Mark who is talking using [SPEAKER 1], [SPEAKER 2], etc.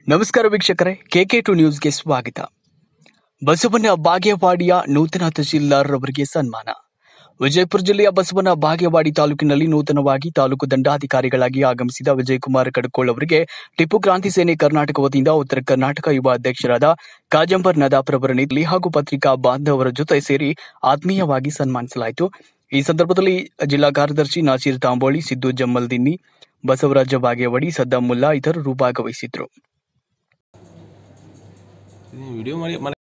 [SPEAKER 1] ನಮಸ್ಕಾರ ವೀಕ್ಷಕರೇ K K to ನ್ಯೂಸ್ಗೆ ಸ್ವಾಗತ ಬಸವನ ಬಾಗೇವಾಡಿಯ ನೂತನ ತಹಶೀಲ್ದಾರ್ ಅವರಿಗೆ ಸನ್ಮಾನ ವಿಜಯಪುರ ಜಿಲ್ಲೆಯ ಬಸವನ ಬಾಗೇವಾಡಿ ತಾಲೂಕಿನಲ್ಲಿ ನೂತನವಾಗಿ ತಾಲೂಕು ದಂಡಾಧಿಕಾರಿಗಳಾಗಿ ಆಗಮಿಸಿದ ವಿಜಯಕುಮಾರ್ ಕಡ್ಕೋಳ್ ಅವರಿಗೆ ಟಿಪ್ಪು ಕ್ರಾಂತಿ ಸೇನೆ ಕರ್ನಾಟಕ ವತಿಯಿಂದ ಉತ್ತರ ಕರ್ನಾಟಕ ಯುವ ಅಧ್ಯಕ್ಷರಾದ ಕಾಜಂಬರ್ ನದಾಪುರ ಅವರ ನೇತೃತ್ವದಲ್ಲಿ ಹಾಗೂ ಪತ್ರಿಕಾ ಬಾಂಧವರ ಜೊತೆ ಸೇರಿ ಆತ್ಮೀಯವಾಗಿ ಸನ್ಮಾನಿಸಲಾಯಿತು ಈ ಸಂದರ್ಭದಲ್ಲಿ ಜಿಲ್ಲಾ ಕಾರ್ಯದರ್ಶಿ ನಾಸೀರ್ ತಾಂಬೋಳಿ ಸಿದ್ದು ಜಮ್ಮಲ್ದಿನ್ನಿ ಬಸವರಾಜ ಬಾಗೇವಾಡಿ ಸದ್ದಾಂ ಮುಲ್ಲಾ ಇತರರು ಭಾಗವಹಿಸಿದ್ರು
[SPEAKER 2] ವಿಡಿಯೋ ಮಾಡಿ